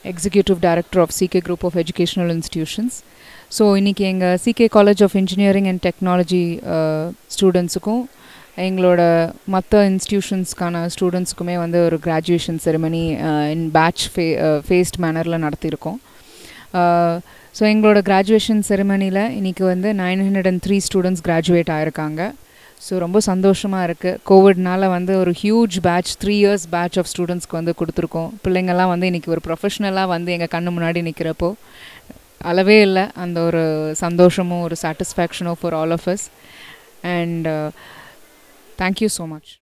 executive director of CK group of educational institutions so இன்றைக்கி எங்கள் CK college of engineering and technology ஸ்டூடெண்ட்ஸுக்கும் எங்களோட மற்ற இன்ஸ்டிடியூஷன்ஸ்க்கான ஸ்டூடெண்ட்ஸுக்குமே வந்து ஒரு கிராஜுவேஷன் செரிமனி இன் பேட்ச் ஃபே ஃபேஸ்ட் மேனரில் நடத்தியிருக்கோம் ஸோ எங்களோட கிராஜுவேஷன் செரிமனியில் இன்றைக்கி வந்து nine hundred and three students graduate ஆகிருக்காங்க ஸோ ரொம்ப சந்தோஷமாக இருக்குது கோவிட்னால வந்து ஒரு huge batch three years batch of ஸ்டூடெண்ட்ஸ்க்கு வந்து கொடுத்துருக்கோம் பிள்ளைங்கள்லாம் வந்து இன்றைக்கி ஒரு ப்ரொஃபஷ்னலாக வந்து எங்கள் கண்ணு முன்னாடி நிற்கிறப்போ அளவே இல்லை அந்த ஒரு சந்தோஷமும் ஒரு சாட்டிஸ்ஃபேக்ஷனும் for all of us and thank you so much